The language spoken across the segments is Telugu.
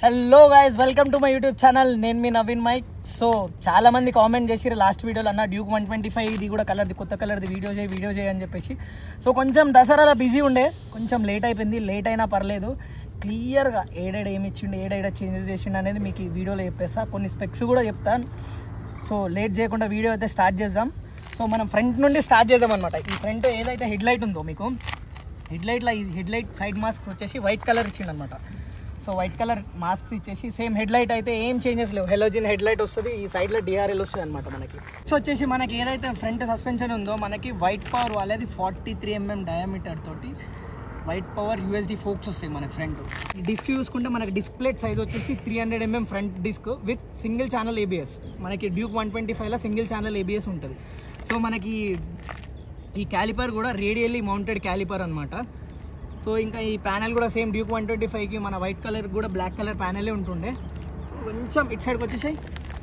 hello guys welcome to my YouTube channel నేను మీ నవీన్ మైక్ సో చాలా మంది కామెంట్ చేసిరు లాస్ట్ వీడియోలో అన్న డ్యూక్ వన్ ట్వంటీ ఫైవ్ ఇది కూడా కలర్ది కొత్త కలర్ది వీడియో చేయి వీడియో చేయి అని చెప్పేసి సో కొంచెం దసరాలో బిజీ ఉండే కొంచెం లేట్ అయిపోయింది లేట్ అయినా పర్లేదు క్లియర్గా ఏడేడ ఏమి ఇచ్చిండు ఏడేడ చేంజెస్ చేసిండు అనేది మీకు ఈ వీడియోలో చెప్పేస్తా కొన్ని స్పెక్స్ కూడా చెప్తాను సో లేట్ చేయకుండా వీడియో అయితే స్టార్ట్ చేద్దాం సో మనం ఫ్రంట్ నుండి స్టార్ట్ చేద్దాం అనమాట ఈ ఫ్రంట్ ఏదైతే హెడ్ లైట్ ఉందో మీకు హెడ్ లైట్లో ఈ హెడ్ లైట్ సైడ్ మాస్క్ వచ్చేసి వైట్ కలర్ ఇచ్చిండు అనమాట సో వైట్ కలర్ మాస్క్ ఇచ్చేసి సేమ్ హెడ్ లైట్ అయితే ఏం చేంజెస్ లేవు హెలోజిన్ హెడ్ లైట్ వస్తుంది ఈ సైడ్లో డిఆర్ఎల్ వస్తుంది అనమాట మనకి సో వచ్చేసి మనకి ఏదైతే ఫ్రంట్ సస్పెన్షన్ ఉందో మనకి వైట్ పవర్ వాళ్ళది ఫార్టీ త్రీ ఎంఎం డయామీటర్ తోటి వైట్ పవర్ యూఎస్డి ఫోక్స్ వస్తాయి మన ఫ్రంట్ డిస్క్ చూసుకుంటే మనకి డిస్ప్లే సైజ్ వచ్చేసి three hundred MM front disc with single channel ABS మనకి డ్యూక్ వన్ ట్వంటీ ఫైవ్లో సింగిల్ ఛానల్ ఏబిఎస్ ఉంటుంది సో మనకి ఈ క్యాలిపర్ కూడా రేడియల్లీ మౌంటెడ్ క్యాలిపర్ అనమాట సో ఇంకా ఈ ప్యానెల్ కూడా సేమ్ డ్యూక్ వన్ ట్వంటీ ఫైవ్కి మన వైట్ కలర్ కూడా బ్లాక్ కలర్ ప్యానెలే ఉంటుండే కొంచెం ఇటు సైడ్కి వచ్చేసాయి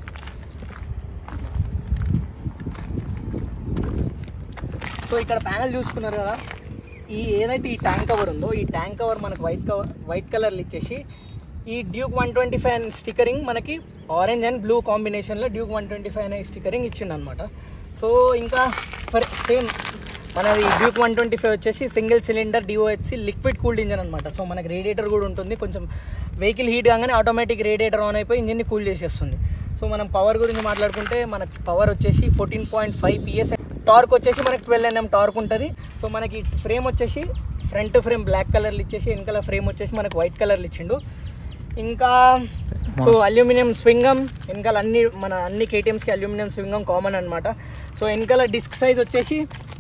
సో ఇక్కడ ప్యానెల్ చూసుకున్నారు కదా ఈ ఏదైతే ఈ ట్యాంక్ కవర్ ఉందో ఈ ట్యాంక్ కవర్ మనకు వైట్ కవర్ వైట్ కలర్లు ఇచ్చేసి ఈ డ్యూక్ వన్ ట్వంటీ ఫైవ్ అనే స్టిక్కరింగ్ మనకి ఆరెంజ్ అండ్ బ్లూ కాంబినేషన్లో డ్యూక్ వన్ ట్వంటీ ఫైవ్ అనే స్టిక్కరింగ్ ఇచ్చిండు అనమాట సో ఇంకా ఫర్ సేమ్ మనది డ్యూక్ వన్ ట్వంటీ ఫైవ్ వచ్చేసి single cylinder DOHC liquid cooled engine అనమాట సో మనకి రేడియేటర్ కూడా ఉంటుంది కొంచెం వెహికల్ హీట్ కాగానే ఆటోమేటిక్ రేడియేటర్ ఆన్ అయిపోయి ఇంజిన్ని కూల్ చేసేస్తుంది సో మనం పవర్ గురించి మాట్లాడుకుంటే మనకి పవర్ వచ్చేసి fourteen point five PS torque వచ్చేసి మనకి ట్వెల్వ్ ఎన్ఎం టార్క్ ఉంటుంది సో మనకి ఫ్రేమ్ వచ్చేసి ఫ్రంట్ ఫ్రేమ్ బ్లాక్ కలర్లు ఇచ్చేసి వెనకాల ఫ్రేమ్ వచ్చేసి మనకి వైట్ కలర్లు ఇచ్చిండు ఇంకా సో అల్యూమినియం స్వింగం వెనకాల అన్ని మన అన్ని కేటీఎమ్స్కి అల్యూమినియం స్వింగం కామన్ అనమాట సో వెనకాల డిస్క్ సైజ్ వచ్చేసి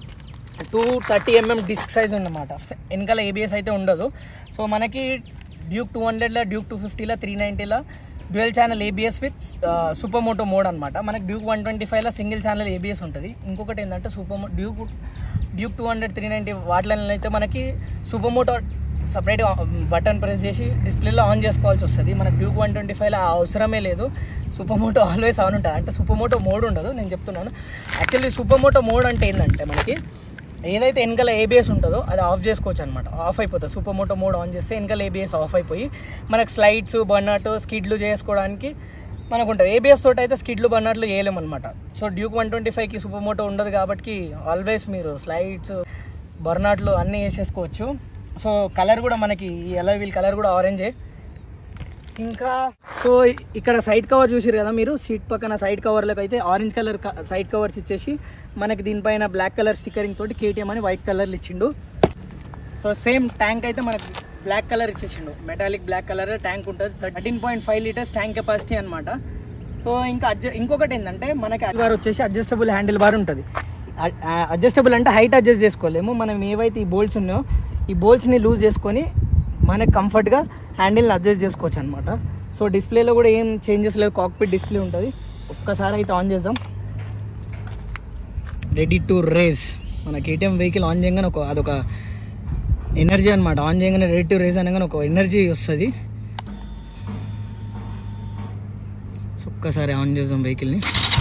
two thirty MM disc size ఉందన్నమాట వెనకాల ఏబిఎస్ అయితే ఉండదు సో మనకి డ్యూక్ టూ హండ్రెడ్లో డ్యూక్ టూ ఫిఫ్టీలో త్రీ నైంటీలో dual channel ABS with super moto mode అనమాట మనకి డ్యూక్ వన్ ట్వంటీ ఫైవ్లో సింగిల్ ఛానల్ ఏబిఎస్ ఉంటుంది ఇంకొకటి ఏంటంటే సూపర్ మో Duke Duke two hundred three ninety వాటిలో అయితే మనకి super moto separate button press చేసి డిస్ప్లేలో ఆన్ చేసుకోవాల్సి వస్తుంది మనకి డ్యూక్ వన్ ట్వంటీ ఫైవ్లో ఆ అవసరమే లేదు సూపర్ మోటో ఆల్వేస్ ఆన్ ఉంటుంది అంటే సూపర్ మోటో మోడ్ ఉండదు నేను చెప్తున్నాను యాక్చువల్లీ సూపర్ మోటో మోడ్ అంటే ఏంటంటే మనకి ఏదైతే వెనకాల ఏబిఎస్ ఉంటుందో అది ఆఫ్ చేసుకోవచ్చు అనమాట ఆఫ్ అయిపోతుంది సూపర్ మోటో మోడ్ ఆన్ చేస్తే వెనకాల ఏబిఎస్ ఆఫ్ అయిపోయి మనకు స్లైడ్స్ బర్నట్ స్కిడ్లు చేసుకోవడానికి మనకు ఉంటుంది ఏబిఎస్ తోటి అయితే స్కిడ్లు బర్నట్లు చేయలేము అనమాట సో డ్యూక్ వన్ ట్వంటీ ఫైవ్కి సూపర్ మోటో ఉండదు కాబట్టి ఆల్వేస్ మీరు స్లైడ్స్ బర్నాట్లు అన్నీ వేసేసుకోవచ్చు సో కలర్ కూడా మనకి ఈ ఎలా వీల్ కలర్ కూడా ఆరెంజే ఇంకా సో ఇక్కడ సైడ్ కవర్ చూసారు కదా మీరు సీట్ పక్కన సైడ్ కవర్లకు అయితే ఆరెంజ్ కలర్ సైడ్ కవర్స్ ఇచ్చేసి మనకి దీనిపైన బ్లాక్ కలర్ స్టిక్కరింగ్ తోటి కేటీఎం అని వైట్ కలర్లు ఇచ్చిండు సో సేమ్ ట్యాంక్ అయితే మనకి బ్లాక్ కలర్ ఇచ్చేసిండు మెటాలిక్ బ్లాక్ కలర్ ట్యాంక్ ఉంటుంది thirteen point five litres tank capacity అనమాట సో ఇంకా అడ్జ ఇంకొకటి ఏంటంటే మనకి బార్ వచ్చేసి అడ్జస్టబుల్ హ్యాండిల్ బార్ ఉంటుంది అడ్జస్టబుల్ అంటే హైట్ అడ్జస్ట్ చేసుకోలేము మనం ఏవైతే ఈ బోల్ట్స్ ఉన్నాయో ఈ బోల్ట్స్ని లూజ్ చేసుకొని మనకి కంఫర్ట్గా హ్యాండిల్ని అడ్జస్ట్ చేసుకోవచ్చు అనమాట సో డిస్ప్లేలో కూడా ఏం చేంజెస్ లేవు కాక్పిట్ డిస్ప్లే ఉంటుంది ఒక్కసారి అయితే ఆన్ చేద్దాం రెడీ టు రేస్ మన కేటీఎం వెహికల్ ఆన్ చేయగానే ఒక అదొక ఎనర్జీ అనమాట ఆన్ చేయగానే రెడీ టు రేస్ అనగానే ఒక ఎనర్జీ వస్తుంది సో ఒక్కసారి ఆన్ చేద్దాం వెహికల్ని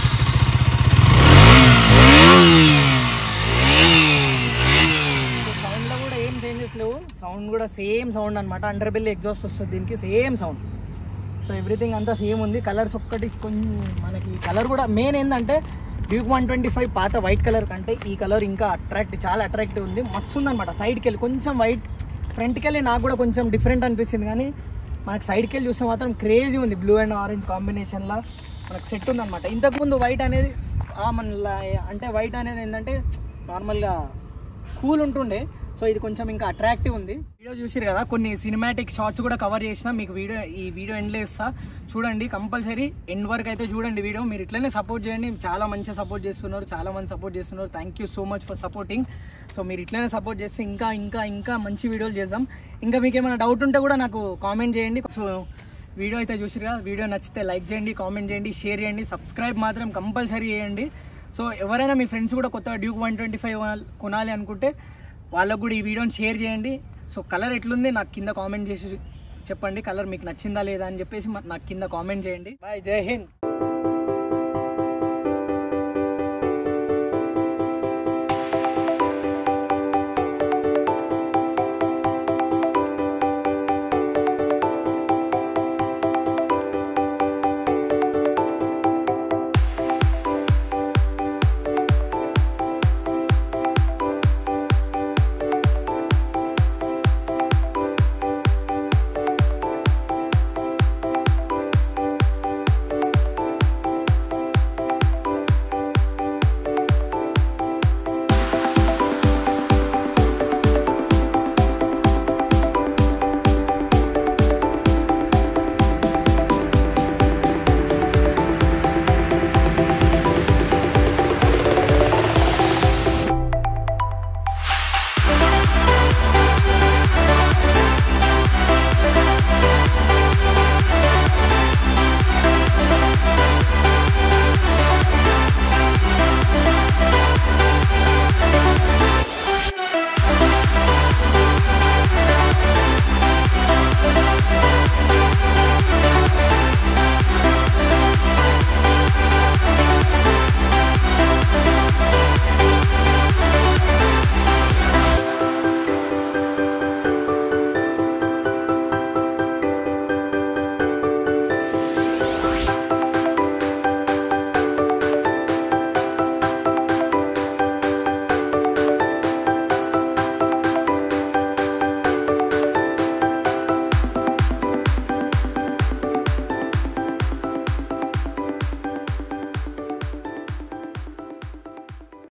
సౌండ్లో కూడా ఏం చేంజెస్ లేవు సౌండ్ కూడా సేమ్ సౌండ్ అనమాట అండర్ బిల్ ఎగ్జాస్ట్ వస్తుంది దీనికి సేమ్ సౌండ్ సో ఎవ్రీథింగ్ అంతా సేమ్ ఉంది కలర్స్ ఒక్కటి కొంచెం మనకి కలర్ కూడా మెయిన్ ఏంటంటే డ్యూక్ వన్ ట్వంటీ ఫైవ్ పాత వైట్ కలర్ కంటే ఈ కలర్ ఇంకా అట్రాక్ట్ చాలా అట్రాక్టివ్ ఉంది మస్తు ఉందన్నమాట సైడ్కి వెళ్ళి కొంచెం వైట్ ఫ్రంట్కి వెళ్ళి నాకు కూడా కొంచెం డిఫరెంట్ అనిపించింది కానీ మనకి సైడ్కి వెళ్ళి చూస్తే మాత్రం క్రేజీ ఉంది బ్లూ అండ్ ఆరెంజ్ కాంబినేషన్లో మనకు సెట్ ఉందన్నమాట ఇంతకుముందు వైట్ అనేది ఆ మన లా- అంటే వైట్ అనేది ఏంటంటే నార్మల్గా కూల్ ఉంటుండే సో ఇది కొంచెం ఇంకా అట్రాక్టివ్ ఉంది వీడియో చూసిరు కదా కొన్ని సినిమాటిక్ షార్ట్స్ కూడా కవర్ చేసిన మీకు వీడియో ఈ వీడియో ఎండ్లో ఇస్తా చూడండి కంపల్సరీ ఎండ్ వరకు అయితే చూడండి వీడియో మీరు ఇట్లనే సపోర్ట్ చేయండి చాలా మంచిగా సపోర్ట్ చేస్తున్నారు చాలా మంది సపోర్ట్ చేస్తున్నారు thank you so much for supporting so మీరు ఇట్లనే సపోర్ట్ చేస్తే ఇంకా ఇంకా ఇంకా మంచి వీడియోలు చేద్దాం ఇంకా మీకు ఏమైనా డౌట్ ఉంటే కూడా నాకు కామెంట్ చేయండి సో వీడియో అయితే చూసిరు కదా వీడియో నచ్చితే లైక్ చేయండి కామెంట్ చేయండి షేర్ చేయండి సబ్స్క్రైబ్ మాత్రం కంపల్సరీ చేయండి సో ఎవరైనా మీ ఫ్రెండ్స్ కూడా కొత్త డ్యూక్ వన్ ట్వంటీ ఫైవ్ కొనాలి అనుకుంటే వాళ్ళకు కూడా ఈ వీడియోని షేర్ చేయండి సో కలర్ ఎట్లుంది నాకు కింద కామెంట్ చేసి చెప్పండి కలర్ మీకు నచ్చిందా లేదా అని చెప్పేసి మ- నాకు కింద కామెంట్ చేయండి బాయ్ జై హింద్